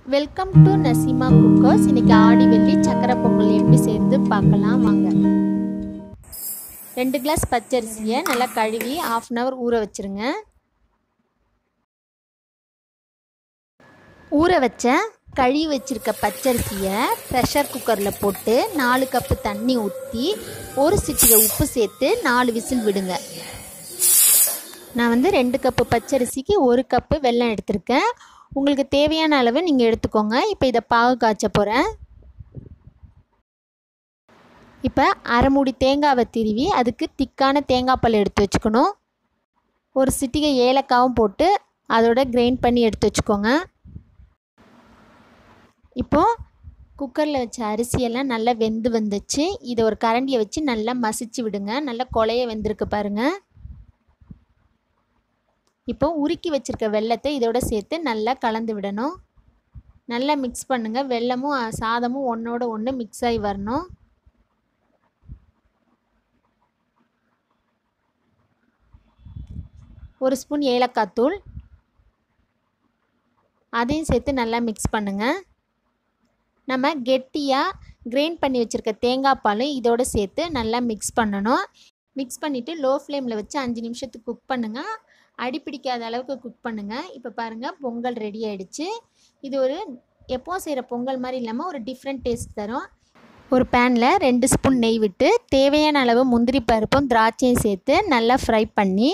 welcome to Naseema cookers இன்னைக்கு ஆடி வெள்ளி சக்கரை பொங்கல் எப்படி செய்கிறது பார்க்கலாம் வாங்க ரெண்டு கிளாஸ் பச்சரிசியை நல்லா கழுவி ஆஃப் அன் ஹவர் ஊற வச்சுருங்க ஊற வச்ச கழுவி வச்சுருக்க பச்சரிசியை ப்ரெஷர் குக்கரில் போட்டு நாலு கப்பு தண்ணி ஊற்றி ஒரு சிட்டிகை உப்பு சேர்த்து நாலு விசில் விடுங்க நான் வந்து ரெண்டு கப்பு பச்சரிசிக்கு ஒரு கப்பு வெல்லம் எடுத்திருக்கேன் உங்களுக்கு தேவையான அளவு நீங்கள் எடுத்துக்கோங்க இப்போ இதை பாகு காய்ச்ச போகிறேன் இப்போ அரை மூடி தேங்காவை திருவி அதுக்கு திக்கான தேங்காய் பால் எடுத்து வச்சுக்கணும் ஒரு சிட்டிகை ஏலக்காவும் போட்டு அதோட கிரைண்ட் பண்ணி எடுத்து வச்சுக்கோங்க இப்போது குக்கரில் வச்ச அரிசியெல்லாம் நல்லா வெந்து வந்துச்சு இதை ஒரு கரண்டியை வச்சு நல்லா மசிச்சு விடுங்க நல்லா கொலைய வெந்திருக்கு பாருங்கள் இப்போ உருக்கி வச்சுருக்க வெள்ளத்தை இதோட சேர்த்து நல்லா கலந்து விடணும் நல்லா மிக்ஸ் பண்ணுங்கள் வெள்ளமும் சாதமும் ஒன்றோட ஒன்று மிக்ஸ் ஆகி வரணும் ஒரு ஸ்பூன் ஏலக்காய் தூள் அதையும் சேர்த்து நல்லா மிக்ஸ் பண்ணுங்கள் நம்ம கெட்டியாக கிரைண்ட் பண்ணி வச்சுருக்க தேங்காய் பாலும் இதோடு சேர்த்து நல்லா மிக்ஸ் பண்ணணும் மிக்ஸ் பண்ணிவிட்டு லோ ஃப்ளேமில் வச்சு அஞ்சு நிமிஷத்துக்கு குக் பண்ணுங்கள் அடி பிடிக்காத அளவுக்கு குக் பண்ணுங்கள் இப்போ பாருங்கள் பொங்கல் ரெடி ஆகிடுச்சு இது ஒரு எப்போவும் செய்கிற பொங்கல் மாதிரி இல்லாமல் ஒரு டிஃப்ரெண்ட் டேஸ்ட் தரும் ஒரு பேனில் ரெண்டு ஸ்பூன் நெய் விட்டு தேவையான அளவு முந்திரி பருப்பும் திராட்சையும் சேர்த்து நல்லா ஃப்ரை பண்ணி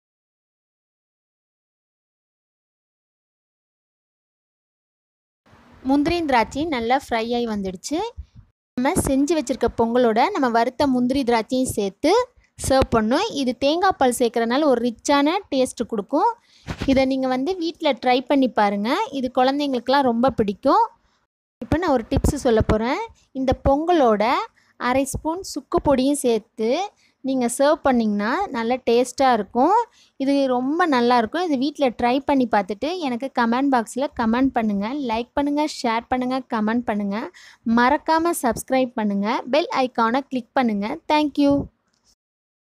முந்திரியும் திராட்சையும் நல்லா ஃப்ரை ஆகி வந்துடுச்சு நம்ம செஞ்சு வச்சுருக்க பொங்கலோட நம்ம வறுத்த முந்திரி திராட்சையும் சேர்த்து சர்வ் பண்ணும் இது தேங்காய் பால் சேர்க்குறனால ஒரு ரிச்சான டேஸ்ட்டு கொடுக்கும் இதை நீங்கள் வந்து வீட்டில் ட்ரை பண்ணி பாருங்கள் இது குழந்தைங்களுக்குலாம் ரொம்ப பிடிக்கும் இப்போ நான் ஒரு டிப்ஸு சொல்ல போகிறேன் இந்த பொங்கலோட அரை ஸ்பூன் சுக்கு பொடியும் சேர்த்து நீங்கள் சர்வ் பண்ணிங்கன்னா நல்ல டேஸ்ட்டாக இருக்கும் இது ரொம்ப நல்லாயிருக்கும் இது வீட்டில் ட்ரை பண்ணி பார்த்துட்டு எனக்கு கமெண்ட் பாக்ஸில் கமெண்ட் பண்ணுங்கள் லைக் பண்ணுங்கள் ஷேர் பண்ணுங்கள் கமெண்ட் பண்ணுங்கள் மறக்காமல் சப்ஸ்கிரைப் பண்ணுங்கள் பெல் ஐக்கானை கிளிக் பண்ணுங்கள் தேங்க்யூ